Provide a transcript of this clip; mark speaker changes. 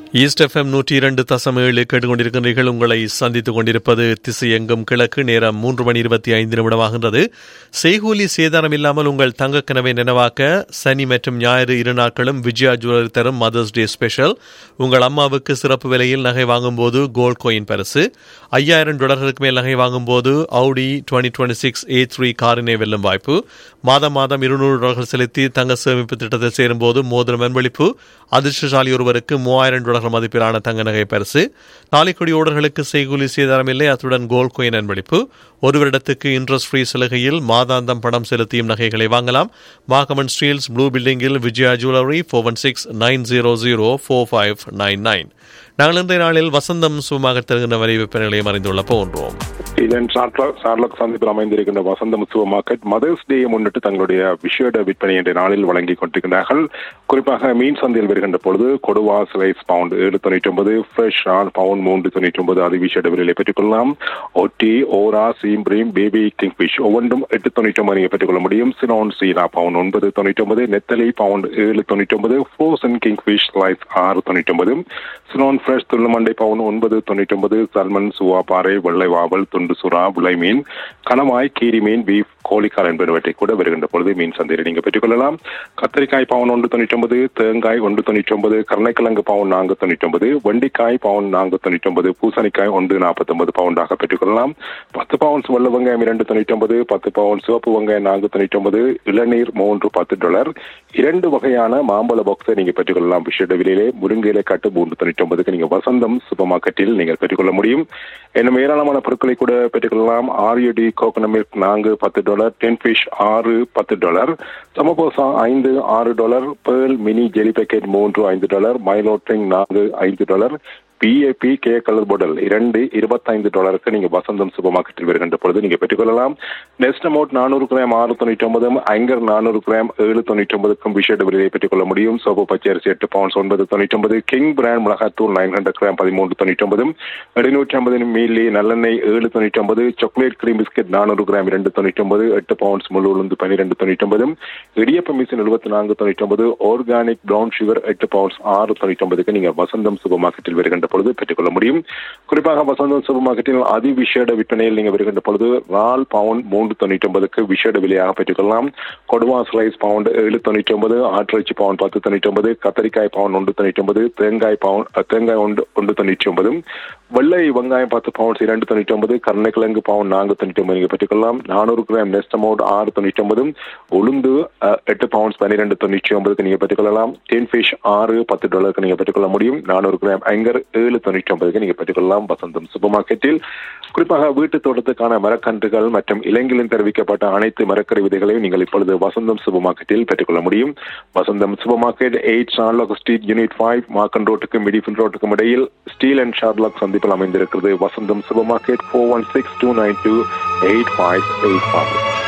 Speaker 1: east FM நூற்றி இரண்டு தசம் ஏழு கேட்டுக்கொண்டிருக்கிறீர்கள் உங்களை சந்தித்துக் கொண்டிருப்பது திசை எங்கும் கிழக்கு நேரம் மூன்று மணி இருபத்தி ஐந்து நிமிடமாகின்றது செய்கூலி சேதாரம் இல்லாமல் உங்கள் தங்க கனவை நினைவாக்க சனி மற்றும் ஞாயிறு இரு நாட்களும் விஜயா ஜுவல்லரி தரும் மதர்ஸ் டே ஸ்பெஷல் உங்கள் அம்மாவுக்கு சிறப்பு விலையில் நகை வாங்கும்போது கோல்ட் கோயின் பரிசு ஐயாயிரம் டாலர்களுக்கு மேல் நகை வாங்கும்போது Audi twenty twenty six A three காரினை வெல்லும் வாய்ப்பு மாதம் மாதம் இருநூறு டாலர்கள் செலுத்தி தங்க சேமிப்பு திட்டத்தில் சேரும்போது மோதிரம் அன்பளிப்பு அதிர்ஷ்டசாலி ஒருவருக்கு மூவாயிரம் டாலர்கள் மதிப்பிலான தங்க நகை பரிசு நாளைக்குடி ஓடர்களுக்கு செய்கூலி சேதாரம் இல்லை அத்துடன் கோல்ட் கோயின் அன்பளிப்பு ஒரு வருடத்துக்கு இன்ட்ரெஸ்ட் ஃப்ரீ சலுகையில் மாதாந்தம் பணம் செலுத்தியும் நகைகளை வாங்கலாம் மாகமன் ஸ்டீல்ஸ் ப்ளூ பில்டிங்கில் Vijaya jewellery four one six nine zero zero four five nine nine நாங்கள் இன்றைய நாளில் வசந்தம் சுகமாக தருகின்ற வரி விற்பனைகளை அறிந்துள்ள போன்றோம்
Speaker 2: இதன் சார்லக் சந்திப்பில் அமைந்திருக்கின்ற Vasantham super market Mother's Day முன்னிட்டு தங்களுடைய விஷேட விற்பனை என்ற நாளில் வழங்கி கொண்டிருக்கிறார்கள் குறிப்பாக மீன் சந்தையில் வருகின்ற பொழுது கொடுவா ஸ்லைஸ் பவுண்ட் ஏழு தொண்ணூற்றி ஒன்பது ஃப்ரெஷ் ஆன் பவுண்ட் மூன்று தொண்ணூற்றி ஒன்பது அது விஷேட விலையை பெற்றுக்கொள்ளலாம் ஒட்டி ஓரா சீம்ப்ரீம் பேபி கிங் ஃபிஷ் ஒவ்வொன்றும் எட்டு தொண்ணூற்றி ஒன்பது நீங்கள் பெற்றுக்கொள்ள முடியும் சினோன் சீனா பவுண்ட் ஒன்பது தொண்ணூற்றி ஒன்பது நெத்தலி பவுண்ட் ஏழு தொண்ணூற்றி ஒன்பது ஃப்ரோசன் கிங் ஃபிஷ் ஸ்லைஸ் ஆறு தொண்ணூற்றி ஒன்பது சினோன் ஃப்ரெஷ் துள்ளுமண்டை பவுன் ஒன்பது தொண்ணூற்றி ஒன்பது சல்மன் சுவா பாறை வெள்ளை வாவல் துண்டு சுறா விளை மீன் கணவாய் கீரி மீன் பீஃப் கோழிக்கால் என்பனவற்றை கூட வருகின்ற பொழுது மீன் சந்தையில் நீங்கள் பெற்றுக்கொள்ளலாம் கத்திரிக்காய் பவுன் ஒன்று தொண்ணூற்றி ஒன்பது தேங்காய் ஒன்று தொண்ணூற்றி ஒன்பது கருணைக்கிழங்கு பவுன் நான்கு தொண்ணூற்றி ஒன்பது வெண்டிக்காய் பவுன் நான்கு தொண்ணூற்றி ஒன்பது பூசணிக்காய் ஒன்று நாற்பத்தி ஒன்பது பவுண்டாக பெற்றுக்கொள்ளலாம் பத்து பவுன்ஸ் வெள்ள வெங்காயம் இரண்டு தொண்ணூற்றி ஒன்பது பத்து பவுன் சிவப்பு வெங்காயம் நான்கு தொண்ணூற்றி ஒன்பது இளநீர் மூன்று பத்து டாலர் இரண்டு வகையான மாம்பழ பாக்ஸை நீங்கள் பெற்றுக்கொள்ளலாம் விஷேட விலையிலே முருங்கையில கட்டு மூன்று தொண்ணூற்றி ஒன்பதுக்கு நீங்கள் வசந்தம் சூப்பர் மார்க்கெட்டில் நீங்கள் பெற்றுக்கொள்ள முடியும் இன்னும் ஏராளமான பொருட்களை கூட பெற்றுக்கொள்ளலாம் ஆரியடி கோகனட் மில்க் நான்கு பத்து டாலர் டென் ஃபிஷ் ஆறு பத்து டாலர் சமபோசா ஐந்து ஆறு dollar pearl mini jelly packet மூன்று ஐந்து டாலர் மைலோட்ரிங் நான்கு ஐந்து dollar B A P K colour bottle இரண்டு இருபத்தைந்து டாலருக்கு நீங்க வசந்தம் சூப்பர் மார்க்கெட்டில் வருகின்ற பொழுது நீங்க பெற்றுக்கொள்ளலாம் நெஸ்ட் அமௌண்ட் நானூறு கிராம் ஆறு தொண்ணூற்றி ஒன்பதும் ஐங்கர் நானூறு கிராம் ஏழு தொண்ணூற்றி ஒன்பதுக்கும் விஷேட விலையை பெற்றுக்கொள்ள முடியும் சோப்பு பச்சரிசி எட்டு பவுன்ஸ் ஒன்பது தொண்ணூற்றி ஒன்பது கிங் பிராண்ட் மிளகாத்தூள் நைன் ஹண்ட்ரட் கிராம் பதிமூன்று தொண்ணூற்றி ஒன்பதும் எழுநூற்றி ஐம்பது மீலி நல்லெண்ணெய் ஏழு தொண்ணூற்றி ஒன்பது சாக்லேட் கிரீம் பிஸ்கெட் நானூறு கிராம் இரண்டு தொண்ணூற்றி ஒன்பது எட்டு பவுன்ஸ் முழு உளுந்து பன்னிரெண்டு தொண்ணூற்றி ஒன்பதும் இடியப்ப மிஷின் எழுபத்தி நான்கு தொண்ணூற்றி ஒன்பது ஆர்கானிக் பிரவுன் சுகர் எட்டு பவுன்ஸ் ஆறு தொண்ணூற்றி ஒன்பதுக்கு நீங்க வசந்தம் சூப்பர் மார்க்கெட்டில் வருகின்ற பொழுது பெற்றுக்கொள்ள முடியும் குறிப்பாக வசந்தம் சூப்பர் மார்க்கெட்டில் அதி விஷேட விற்பனையில் நீங்க வருகின்ற பொழுது ரால் பவுண்ட் மூன்று தொண்ணூற்றி ஒன்பதுக்கு விஷேட விலையாக பெற்றுக்கொள்ளலாம் கொடுவா ஸ்லைஸ் பவுண்ட் ஏழு தொண்ணூற்றி ஒன்பது ஆட்டிறைச்சி பவுண்ட் பத்து தொண்ணூற்றி ஒன்பது கத்தரிக்காய் பவுண்ட் ஒன்று தொண்ணூற்றி ஒன்பது தேங்காய் பவுண்ட் தேங்காய் ஒன்று ஒன்று தொண்ணூற்றி ஒன்பது வெள்ளை வெங்காயம் பத்து பவுண்ட்ஸ் இரண்டு தொண்ணூற்றி ஒன்பது கருணைக்கிழங்கு பவுண்ட் நான்கு தொண்ணூற்றி ஒன்பது நீங்கள் பெற்றுக்கொள்ளலாம் நானூறு கிராம் நெஸ்ட் அமௌண்ட் ஆறு தொண்ணூற்றி ஒன்பது உளுந்து எட்டு பவுண்ட்ஸ் பன்னிரெண்டு தொண்ணூற்றி ஒன்பதுக்கு நீங்கள் பெற்றுக்கொள்ளலாம் டென் ஃபிஷ் ஆறு பத்து டாலருக்கு நீங்கள் பெற்றுக்கொள்ள முடியும் நானூறு கிராம் ஐங்கர் ஏழு தொண்ணூற்றி ஒன்பதுக்கு நீங்கள் பெற்றுக்கொள்ளலாம் வசந்தம் சூப்பர் மார்க்கெட்டில் குறிப்பாக வீட்டு தோட்டத்துக்கான மரக்கன்றுகள் மற்றும் இலங்கையில் தெரிவிக்கப்பட்ட அனைத்து மரக்கறி விதைகளையும் நீங்கள் இப்பொழுது வசந்தம் சூப்பர் மார்க்கெட்டில் பெற்றுக்கொள்ள முடியும் Vasantham super market eight Sherlock street unit five Markham ரோட்டுக்கும் மிடிஃபில் ரோட்டுக்கும் இடையில் ஸ்டீல் அண்ட் ஷார்லாக் சந்திப்பில் அமைந்திருக்கிறது Vasantham super market four one six two nine two eight five eight five